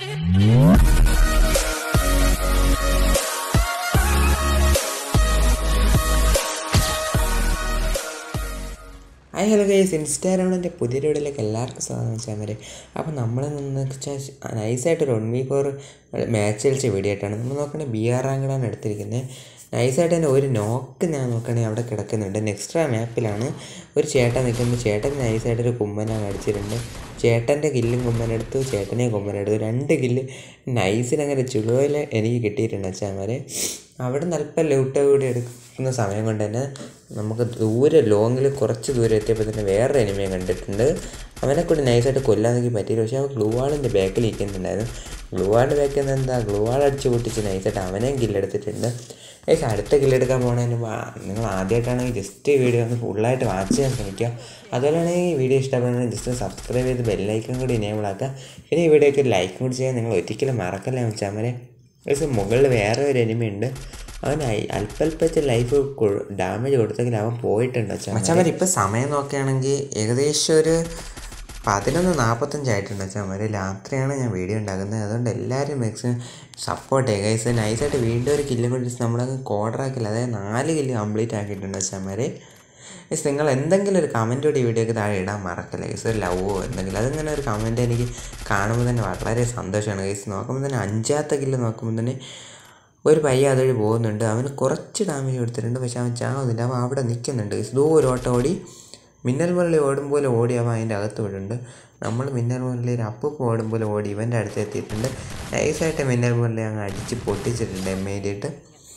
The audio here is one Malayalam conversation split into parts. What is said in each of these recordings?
ഹായ് ഹലോ ഗൈസ് ഇൻസ്റ്റാഗ്രാമിൻ്റെ പുതിയ വീഡിയോയിലേക്ക് എല്ലാവർക്കും സ്വാഗതം വെച്ചാൽ വരെ അപ്പോൾ നമ്മൾ നിന്ന് വെച്ചാൽ നൈസായിട്ട് ഒരു വൺ വി ഫോർ മാച്ച് കളിച്ച വീഡിയോ ആയിട്ടാണ് നമ്മൾ നോക്കണേ ബി ആർ റാങ്കഡാണ് എടുത്തിരിക്കുന്നത് നൈസായിട്ട് തന്നെ ഒരു നോക്ക് ഞാൻ നോക്കണേ അവിടെ കിടക്കുന്നുണ്ട് നെക്സ്ട്രാ മാപ്പിലാണ് ഒരു ചേട്ടൻ നിൽക്കുമ്പോൾ ചേട്ടൻ നൈസായിട്ട് ഒരു കുമ്മനാണ് അടിച്ചിട്ടുണ്ട് ചേട്ടൻ്റെ കില്ലും കുമ്മനെടുത്തു ചേട്ടനെ കുമ്മനെടുത്തു രണ്ട് കില്ല് നൈസിലങ്ങനെ ചുളുവിൽ എനിക്ക് കിട്ടിയിട്ടുണ്ട് വെച്ചാൽ അവിടെ നിന്ന് അല്പം ലൗട്ട് കൂടി എടുക്കുന്ന സമയം കൊണ്ട് തന്നെ നമുക്ക് ദൂരെ ലോങ്ങിൽ കുറച്ച് ദൂരം എത്തിയപ്പോൾ തന്നെ വേറൊരു എനിമയെ കണ്ടിട്ടുണ്ട് അവനെ കൂടി നൈസായിട്ട് കൊല്ലാന്നെങ്കിൽ പറ്റിയില്ല പക്ഷേ അവൻ ഗ്ലൂ വാളിൻ്റെ ബാക്കിൽ ഇരിക്കുന്നുണ്ടായിരുന്നു ഗ്ലൂ വാളിൻ്റെ ബാക്കിൽ നിന്ന് എന്താ ഗ്ലൂ വാൾ അടിച്ച് പൊട്ടിച്ച് നൈസായിട്ട് അവനെയും കില്ലെടുത്തിട്ടുണ്ട് ഏകദേശം അടുത്ത കില്ലെടുക്കാൻ പോകണതിന് നിങ്ങൾ ആദ്യമായിട്ടാണെങ്കിൽ ജസ്റ്റ് ഈ വീഡിയോ ഒന്ന് ഫുള്ളായിട്ട് വാച്ച് ചെയ്യാൻ ശ്രമിക്കുക അതുപോലെ തന്നെ ഈ വീഡിയോ ഇഷ്ടപ്പെടുന്നത് ജസ്റ്റ് സബ്സ്ക്രൈബ് ചെയ്ത് ബെല്ലൈക്കൺ കൂടി എനേബിൾ ആക്കുക പിന്നെ ഈ വീഡിയോയ്ക്ക് ഒരു ലൈക്ക് കൂടി ചെയ്യാൻ നിങ്ങൾ ഒരിക്കലും മറക്കല്ലേ വെച്ചാൽ മതി പക്ഷേ മുകളിൽ വേറെ ഒരു എനിമി ഉണ്ട് അവൻ അല്പല്പത്തെ ലൈഫ് ഡാമേജ് കൊടുത്തെങ്കിൽ അവൻ പോയിട്ടുണ്ട് മച്ചാൻ ഇപ്പം സമയം നോക്കുകയാണെങ്കിൽ ഏകദേശം ഒരു പതിനൊന്ന് നാൽപ്പത്തഞ്ചായിട്ടുണ്ട് വെച്ചാൽ മതി രാത്രിയാണ് ഞാൻ വീഡിയോ ഉണ്ടാക്കുന്നത് അതുകൊണ്ട് എല്ലാവരും മാക്സിമം സപ്പോർട്ട് ചെയ്യുക ഗൈസ് നൈസായിട്ട് വീണ്ടും ഒരു കില്ലും കൂടി നമ്മളങ്ങ് കോഡറാക്കില്ല അതായത് നാല് കില്ല് കംപ്ലീറ്റ് ആക്കിയിട്ടുണ്ട് വെച്ചാൽ മതി ഗൈസ് നിങ്ങൾ എന്തെങ്കിലും ഒരു കമൻറ്റ് കൂടി വീഡിയോക്ക് താഴെ ഇടാൻ മറക്കല്ല ഗൈസ് ഒരു ലവോ എന്തെങ്കിലും അതിങ്ങനെ ഒരു കമൻറ്റ് എനിക്ക് കാണുമ്പോൾ തന്നെ വളരെ സന്തോഷമാണ് ഗൈസ് നോക്കുമ്പോൾ തന്നെ അഞ്ചാമത്തെ കില്ല് നോക്കുമ്പോൾ തന്നെ ഒരു പയ്യ അതുവഴി പോകുന്നുണ്ട് അവന് കുറച്ച് ഡാമേജ് കൊടുത്തിട്ടുണ്ട് പക്ഷെ അവൻ ചാവുന്നില്ല അവൻ അവിടെ നിൽക്കുന്നുണ്ട് ഗൈസ് ദൂ ഒരു ഓട്ടം ഓടി മിന്നൽ മുരളി ഓടും പോലെ ഓടി അവൻ അതിൻ്റെ അകത്ത് വിടുന്നുണ്ട് നമ്മൾ മിന്നൽ മുരളിയിൽ അപ്പൂപ്പ് ഓടും പോലെ ഓടി ഇവൻ്റെ അടുത്ത് എത്തിയിട്ടുണ്ട് നൈസായിട്ട് മിന്നൽ മുരളി അങ്ങ് അടിച്ച് പൊട്ടിച്ചിട്ടുണ്ട് എം എയിലിട്ട്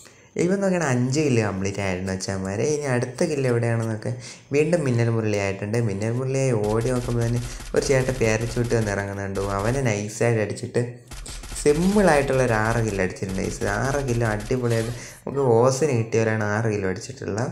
ഇവൻ നോക്കിയാണ് അഞ്ച് കില്ല് കംപ്ലീറ്റ് ആയിരുന്നു വെച്ചാൽ ഇനി അടുത്ത കില്ല് എവിടെയാണെന്നൊക്കെ വീണ്ടും മിന്നൽ മുരളി ആയിട്ടുണ്ട് മിന്നൽ മുരളിയായി ഓടി നോക്കുമ്പോൾ തന്നെ ഒരു ചേട്ടൻ പേരച്ചൂട്ട് വന്ന് ഇറങ്ങുന്നുണ്ടോ അവനെ നൈസായിട്ട് അടിച്ചിട്ട് സിമ്പിളായിട്ടുള്ള ഒരു ആറ് കിലോ അടിച്ചിട്ടുണ്ട് നൈസ് ആറ് കിലോ അടിപൊളിയായിട്ട് നമുക്ക് ഓസിന് കിട്ടിയവരാണ് ആറ് കിലോ അടിച്ചിട്ടുള്ളത്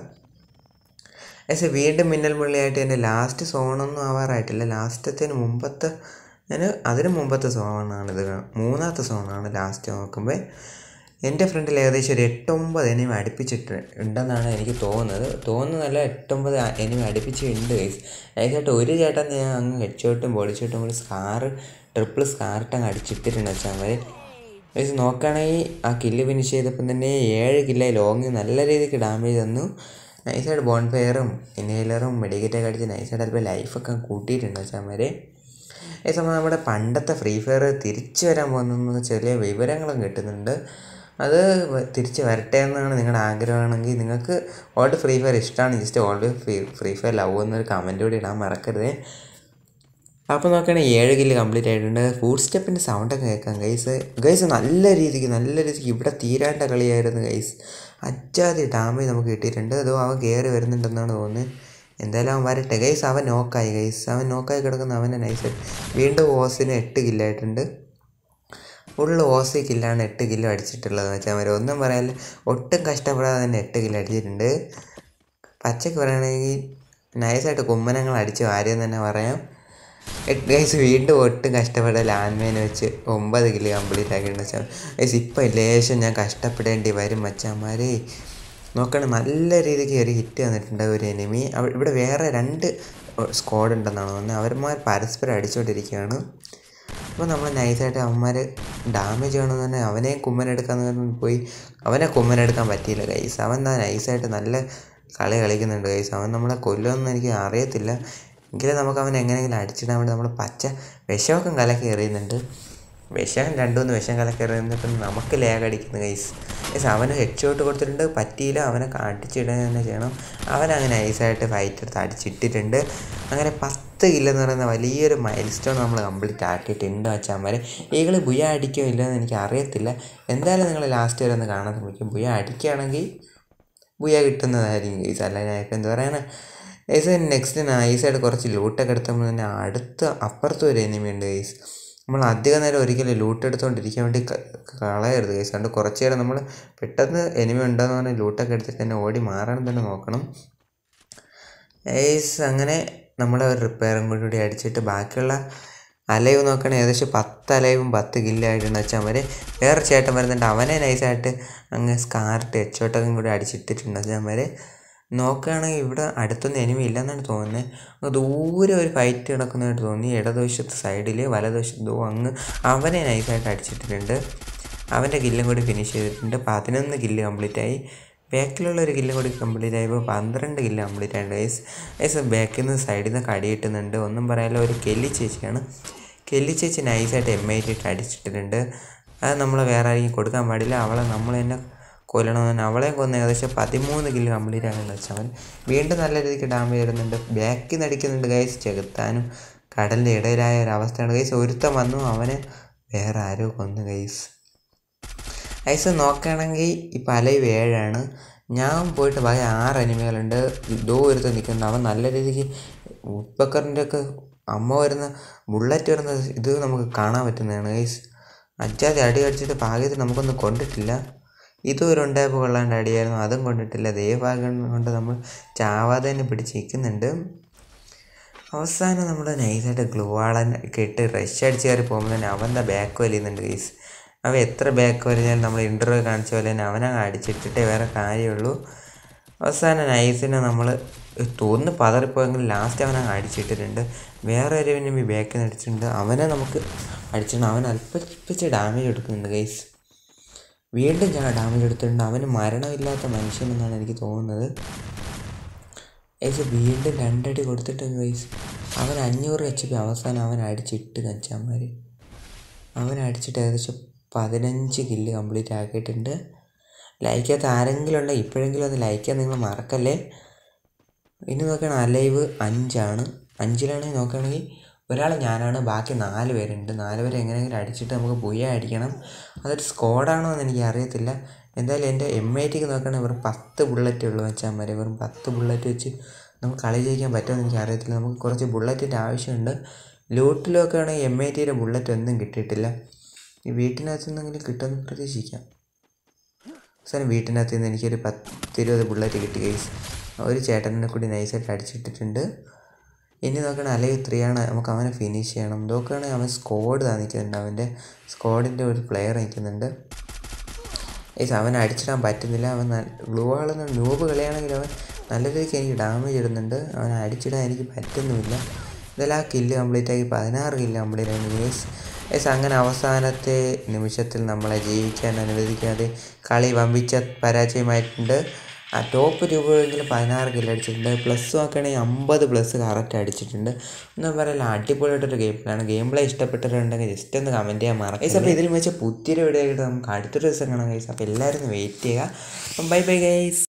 പക്ഷേ വീണ്ടും മിന്നൽ മുള്ളിയായിട്ട് എൻ്റെ ലാസ്റ്റ് സോണൊന്നും ആവാറായിട്ടില്ല ലാസ്റ്റത്തിന് മുമ്പത്തെ ഞാൻ അതിന് മുമ്പത്തെ സോണാണ് ഇത് മൂന്നാമത്തെ സോണാണ് ലാസ്റ്റ് നോക്കുമ്പോൾ എൻ്റെ ഫ്രണ്ടിൽ ഏകദേശം ഒരു എട്ടൊമ്പത് എനിമി അടുപ്പിച്ചിട്ട് ഉണ്ടെന്നാണ് എനിക്ക് തോന്നുന്നത് തോന്നുന്നതല്ല എട്ടൊമ്പത് എനിമി അടുപ്പിച്ചിട്ടുണ്ട് ഗൈസ് നൈസായിട്ട് ഒരു ചേട്ടൻ ഞാൻ അങ്ങ് ഹെഡ്ഷോട്ടും ബോഡി ഷോട്ടും കൂടി സ്കാറ് ട്രിപ്പിൾ സ്കാറിട്ട് അങ്ങ് അടിച്ചിട്ടിട്ടുണ്ട് വെച്ചാൽ മതി ഗൈസ് നോക്കുകയാണെങ്കിൽ ആ കില്ല് ഫിനിഷ് ചെയ്തപ്പം തന്നെ ഏഴ് കില്ല ലോങ് നല്ല രീതിക്ക് ഡാമേജ് തന്നു നൈസായിട്ട് ബോൺ ഫയറും ഇൻഹേലറും മെഡിക്കറ്റൊക്കെ അടിച്ച് നൈസായിട്ട് അല്പം ലൈഫൊക്കെ കൂട്ടിയിട്ടുണ്ട് വെച്ചാൽ ഈ സമയം നമ്മുടെ പണ്ടത്തെ ഫ്രീ ഫയർ തിരിച്ചു വരാൻ പോകുന്ന ചെറിയ വിവരങ്ങളും കിട്ടുന്നുണ്ട് അത് തിരിച്ച് വരട്ടെ എന്നാണ് നിങ്ങളുടെ ആഗ്രഹമാണെങ്കിൽ നിങ്ങൾക്ക് ഓൾഡ് ഫ്രീ ഫയർ ഇഷ്ടമാണ് just old free free fire love എന്നൊരു കമൻറ്റ് കൂടി ഇടാൻ മറക്കരുത് അപ്പോൾ നോക്കുകയാണെങ്കിൽ ഏഴ് കില്ല് കംപ്ലീറ്റ് ആയിട്ടുണ്ട് ഫുഡ് സ്റ്റെപ്പിൻ്റെ സൗണ്ടൊക്കെ കേൾക്കാം ഗൈസ് ഗൈസ് നല്ല രീതിക്ക് നല്ല രീതിക്ക് ഇവിടെ തീരാണ്ട കളിയായിരുന്നു ഗൈസ് അജാതി ഡാമേജ് നമുക്ക് കിട്ടിയിട്ടുണ്ട് അതോ അവൻ കയറി വരുന്നുണ്ടെന്നാണ് തോന്നുന്നത് എന്തായാലും അവൻ വരട്ടെ ഗൈസ് അവൻ നോക്കായി ഗൈസ് അവൻ നോക്കായി കിടക്കുന്ന അവനെ നൈസ് വീണ്ടും ഓസിന് എട്ട് കില്ലായിട്ടുണ്ട് ഫുള്ള് ഓസി കില്ലാണ് എട്ട് കിലോ അടിച്ചിട്ടുള്ളത് വെച്ചാൽ മതി ഒന്നും പറയാനില്ല ഒട്ടും കഷ്ടപ്പെടാതെ തന്നെ എട്ട് കിലോ അടിച്ചിട്ടുണ്ട് പച്ചക്ക് പറയുകയാണെങ്കിൽ നൈസായിട്ട് കുമ്മനങ്ങൾ അടിച്ച് വാരിയെന്ന് തന്നെ പറയാം ഗൈസ് വീണ്ടും ഒട്ടും കഷ്ടപ്പെട്ട ലാൻഡ്മൈൻ വെച്ച് ഒമ്പത് കിലോ കംപ്ലീറ്റ് ആക്കിയിട്ടുണ്ട് വെച്ചാൽ ഗൈസ് ഇപ്പം ലേശം ഞാൻ കഷ്ടപ്പെടേണ്ടി വരും മച്ചാന്മാർ നോക്കണം നല്ല രീതിക്ക് ഒരു ഹിറ്റ് വന്നിട്ടുണ്ട് ഒരു എനിമി ഇവിടെ വേറെ രണ്ട് സ്ക്വാഡ് ഉണ്ടെന്നാണ് തോന്നുന്നത് അവന്മാർ പരസ്പരം അടിച്ചുകൊണ്ടിരിക്കുകയാണ് അപ്പോൾ നമ്മൾ നൈസായിട്ട് അവന്മാർ ഡാമേജ് വേണമെന്ന് തന്നെ അവനെ കുമ്മനെടുക്കാന്ന് പോയി അവനെ കുമ്മനെടുക്കാൻ പറ്റിയില്ല ഗൈസ് അവൻ എന്താ നൈസായിട്ട് നല്ല കളി കളിക്കുന്നുണ്ട് ഗൈസ് അവൻ നമ്മളെ കൊല്ലുമെന്ന് എനിക്ക് അറിയത്തില്ല എങ്കിലും നമുക്ക് അവൻ എങ്ങനെയെങ്കിലും അടിച്ചിടാൻ വേണ്ടി നമ്മൾ പച്ച വിഷമൊക്കെ കലക്കി എറിയുന്നുണ്ട് വിഷം രണ്ടു മൂന്ന് വിഷം കലക്കി എറിയുന്നിട്ട് നമുക്ക് ലേഗ് അടിക്കുന്നു ഗൈസ് ഗൈസ് അവന് ഹെഡ് ഷോട്ട് കൊടുത്തിട്ടുണ്ട് പറ്റിയില്ല അവനെ അടിച്ചിടുക തന്നെ ചെയ്യണം അവൻ അങ്ങനെ നൈസായിട്ട് ഫൈറ്റ് എടുത്ത് അടിച്ചിട്ടിട്ടുണ്ട് അങ്ങനെ പത്ത് കില്ലെന്ന് പറയുന്ന വലിയൊരു മൈൽ സ്റ്റോൺ നമ്മൾ കംപ്ലീറ്റ് ആക്കിയിട്ടുണ്ട് വെച്ചാൽ ഈകൾ ബുയ അടിക്കോ ഇല്ലെന്ന് എനിക്ക് അറിയത്തില്ല എന്തായാലും നിങ്ങൾ ലാസ്റ്റ് വരെ ഒന്ന് കാണാൻ ശ്രമിക്കും ബുയ അടിക്കുകയാണെങ്കിൽ ബുയ കിട്ടുന്നതായിരിക്കും ഗൈസ് അല്ല ഞാൻ ഇപ്പം എന്താ പറയുക ഗൈസ് നെക്സ്റ്റ് നൈസായിട്ട് കുറച്ച് ലൂട്ടൊക്കെ എടുത്തപ്പോൾ തന്നെ അടുത്ത് അപ്പുറത്തും ഒരു എനിമി ഉണ്ട് ഗൈസ് നമ്മൾ അധിക നേരം ഒരിക്കലും ലൂട്ട് എടുത്തുകൊണ്ടിരിക്കാൻ വേണ്ടി കളയരുത് ഗൈസ് അതുകൊണ്ട് കുറച്ച് നേരം നമ്മൾ പെട്ടെന്ന് എനിമി ഉണ്ടെന്ന് പറഞ്ഞാൽ ലൂട്ടൊക്കെ എടുത്തിട്ട് തന്നെ ഓടി മാറാൻ തന്നെ നോക്കണം ഗൈസ് അങ്ങനെ നമ്മൾ ഒരു റിപ്പയറും കൂടി അടിച്ചിട്ട് ബാക്കിയുള്ള അലൈവ് നോക്കണേ ഏകദേശം പത്ത് അലൈവും പത്ത് കില്ലായിട്ടുണ്ട് വെച്ചാൽ വരെ വേറെ ചേട്ടൻ വരുന്നുണ്ട് അവനെ നൈസായിട്ട് അങ്ങ് സ്കാർട്ട് എച്ചോട്ടൊക്കെ കൂടി അടിച്ചിട്ടിട്ടുണ്ട് വെച്ചാൽ വരെ നോക്കുകയാണെങ്കിൽ ഇവിടെ അടുത്തൊന്നും എനിമി ഇല്ലെന്നാണ് തോന്നുന്നത് അങ്ങ് ദൂരെ ഒരു ഫൈറ്റ് നടക്കുന്നതായിട്ട് തോന്നി ഇടതുവശത്ത് സൈഡിൽ വലതുവശത്ത് ദോ അങ്ങ് അവനെ നൈസായിട്ട് അടിച്ചിട്ടിട്ടുണ്ട് അവൻ്റെ കില്ലും കൂടി ഫിനിഷ് ചെയ്തിട്ടുണ്ട് പതിനൊന്ന് കില്ല് കംപ്ലീറ്റ് ആയി ബാക്കിലുള്ള ഒരു കില്ലും കൂടി കംപ്ലീറ്റ് ആയപ്പോൾ പന്ത്രണ്ട് കില്ല് കംപ്ലീറ്റ് ആയിട്ടുണ്ട് ഗൈസ് ഗൈസ് ബാക്കിൽ നിന്ന് സൈഡിൽ നിന്ന് കടി കിട്ടുന്നുണ്ട് ഒന്നും പറയാനില്ല ഒരു കെല്ലി ചേച്ചിയാണ് കെല്ലി ചേച്ചി നൈസായിട്ട് എം ഐ ടി അടിച്ചിട്ടിട്ടുണ്ട് അത് നമ്മൾ വേറെ ആരെങ്കിലും കൊടുക്കാൻ പാടില്ല അവളെ നമ്മൾ തന്നെ കൊല്ലണമെന്ന് അവളെയും കൊന്ന് ഏകദേശം പതിമൂന്ന് കില്ല് കംപ്ലീറ്റ് ആണെന്ന് വെച്ചാൽ അവൻ വീണ്ടും നല്ല രീതിക്ക് ഡാമേജ് വരുന്നുണ്ട് ബാക്കിൽ നിന്ന് അടിക്കുന്നുണ്ട് ഗൈസ് ചെകുത്താനും കടലിൻ്റെ ഇടയിലായ ഒരു അവസ്ഥയാണ് ഗൈസ് ഒരുത്തൻ വന്നു അവനെ വേറെ ആരോ കൊന്നു ഗൈസ് ഗൈസ് നോക്കുകയാണെങ്കിൽ ഈ പലയും ഏഴാണ് ഞാൻ പോയിട്ട് ബാക്കി ആറ് അനിമകളുണ്ട് ഇതോ ഒരുത്തൻ നിൽക്കുന്നുണ്ട് അവൻ നല്ല രീതിക്ക് ഉപ്പക്കറിൻ്റെ ഒക്കെ അമ്മ വരുന്ന ബുള്ളറ്റ് വരുന്ന ഇത് നമുക്ക് കാണാൻ പറ്റുന്നതാണ് ഗൈസ് അജാതി അടി അടിച്ചിട്ട് ഭാഗ്യത്തിൽ നമുക്കൊന്നും കൊണ്ടിട്ടില്ല ഇതും ഒരു ഉണ്ടായപ്പോൾ കൊള്ളാണ്ട് അടിയായിരുന്നു അതും കൊണ്ടിട്ടില്ല ദൈവഭാഗ്യം കൊണ്ട് നമ്മൾ ചാവാതെ തന്നെ പിടിച്ച് നിൽക്കുന്നുണ്ട് അവസാനം നമ്മൾ നൈസായിട്ട് ഗ്ലൂ ആളൻ ഇട്ട് റഷ് അടിച്ച് കയറി പോകുമ്പോൾ തന്നെ അവൻ്റെ ബാക്ക് വലിയുന്നുണ്ട് ഗൈസ് അവൻ എത്ര ബാക്ക് വലിഞ്ഞാലും നമ്മൾ ഇൻ്റർവ്യൂ കാണിച്ച പോലെ തന്നെ അവനങ്ങ് അടിച്ചിട്ടിട്ടേ വേറെ കാര്യമുള്ളൂ അവസാനം നൈസിനെ നമ്മൾ തോന്നുന്നു പതറിപ്പോയെങ്കിൽ ലാസ്റ്റ് അവനങ്ങ് അടിച്ചിട്ടിട്ടുണ്ട് വേറെ ഒരുവിനും ഈ ബാക്കിൽ നിന്ന് അടിച്ചിട്ടുണ്ട് അവനെ നമുക്ക് അടിച്ചിട്ടുണ്ട് അവൻ അല്പിച്ച് ഡാമേജ് എടുക്കുന്നുണ്ട് ഗൈസ് വീണ്ടും ഞാൻ ഡാമേജ് എടുത്തിട്ടുണ്ട് അവന് മരണമില്ലാത്ത മനുഷ്യനെന്നാണ് എനിക്ക് തോന്നുന്നത് ഏക് വീണ്ടും രണ്ടടി കൊടുത്തിട്ടുണ്ട് ഗൈസ് അവൻ അഞ്ഞൂറ് എച്ച് പി അവസാനം അവൻ അടിച്ചിട്ട് കഞ്ചാന്മാർ അവൻ അടിച്ചിട്ട് ഏകദേശം പതിനഞ്ച് കില്ല് കംപ്ലീറ്റ് ആക്കിയിട്ടുണ്ട് ലൈക്കാത്ത ആരെങ്കിലും ഉണ്ടെങ്കിൽ ഇപ്പോഴെങ്കിലും ഒന്ന് ലൈക്ക് ചെയ്യാൻ നിങ്ങൾ മറക്കല്ലേ ഇനി നോക്കുകയാണെങ്കിൽ അലൈവ് അഞ്ചാണ് അഞ്ചിലാണെങ്കിൽ നോക്കുകയാണെങ്കിൽ ഒരാൾ ഞാനാണ് ബാക്കി നാല് പേരുണ്ട് നാല് പേരെ എങ്ങനെയെങ്കിലും അടിച്ചിട്ട് നമുക്ക് ബുയ അടിക്കണം അതൊരു സ്ക്വാഡാണോ എന്ന് എനിക്ക് അറിയത്തില്ല എന്തായാലും എൻ്റെ എം ഐ ടിക്ക് നോക്കുകയാണെങ്കിൽ വെറും പത്ത് ബുള്ളറ്റേ ഉള്ളൂ വെച്ചാൽ മതി വെറും പത്ത് ബുള്ളറ്റ് വെച്ച് നമുക്ക് കളി ജയിക്കാൻ പറ്റുമെന്ന് എനിക്ക് അറിയത്തില്ല നമുക്ക് കുറച്ച് ബുള്ളറ്റിൻ്റെ ആവശ്യമുണ്ട് ലൂട്ടിലൊക്കെ ആണെങ്കിൽ എം ഐ ടിയുടെ ബുള്ളറ്റ് ഒന്നും കിട്ടിയിട്ടില്ല ഈ വീട്ടിനകത്ത് നിന്നെങ്കിലും കിട്ടുമെന്ന് പ്രതീക്ഷിക്കാം അവസാനം വീട്ടിനകത്ത് നിന്ന് എനിക്കൊരു പത്തിരുപത് ബുള്ളറ്റ് കിട്ടി ഗൈസ് ഒരു ചേട്ടനെ കൂടി നൈസായിട്ട് അടിച്ചിട്ടിട്ടുണ്ട് ഇനി നോക്കണ അല്ലെങ്കിൽ ത്രീ ആണ് നമുക്ക് അവനെ ഫിനിഷ് ചെയ്യണം നോക്കുകയാണെങ്കിൽ അവൻ സ്കോഡ് താ നിൽക്കുന്നുണ്ട് അവൻ്റെ സ്കോഡിൻ്റെ ഒരു പ്ലെയർ നിൽക്കുന്നുണ്ട് ഏസ് അവനെ അടിച്ചിടാൻ പറ്റുന്നില്ല അവൻ ഗ്ലൂ ആളെന്ന് ന്യൂബ് കളിയാണെങ്കിൽ അവൻ നല്ല രീതിക്ക് എനിക്ക് ഡാമേജ് ഇടുന്നുണ്ട് അവനെ അടിച്ചിടാൻ എനിക്ക് പറ്റുന്നുമില്ല ഇതെല്ലാം ആ കില്ല് കംപ്ലീറ്റ് ആക്കി പതിനാറ് കില്ല് കംപ്ലീറ്റ് ആയി ഗേസ് ഏസ് അങ്ങനെ അവസാനത്തെ നിമിഷത്തിൽ നമ്മളെ ജീവിക്കാൻ അനുവദിക്കാതെ കളി വമ്പിച്ച പരാജയമായിട്ടുണ്ട് ആ ടോപ്പ് രൂപയെങ്കിലും പതിനാറ് കില്ല് അടിച്ചിട്ടുണ്ട് പ്ലസ് നോക്കുകയാണെങ്കിൽ അമ്പത് പ്ലസ് കറക്റ്റ് അടിച്ചിട്ടുണ്ട് ഒന്നും പറയില്ല അടിപൊളിയായിട്ടൊരു ഗെയിം പ്ലാണ് ഗെയിം പ്ലേ ഇഷ്ടപ്പെട്ടിട്ടുണ്ടെങ്കിൽ ജസ്റ്റ് ഒന്ന് കമൻറ്റ് ചെയ്യാൻ മറക്കാം ഗൈസ് അപ്പോൾ ഇതിൽ വെച്ച പുതിയൊരു വീഡിയോ ആയിട്ട് നമുക്ക് അടുത്തൊരു ദിവസം കാണാം ഗൈസ് അപ്പോൾ എല്ലാവരും വെയിറ്റ് ചെയ്യുക അപ്പം ബൈ ബൈ ഗൈസ്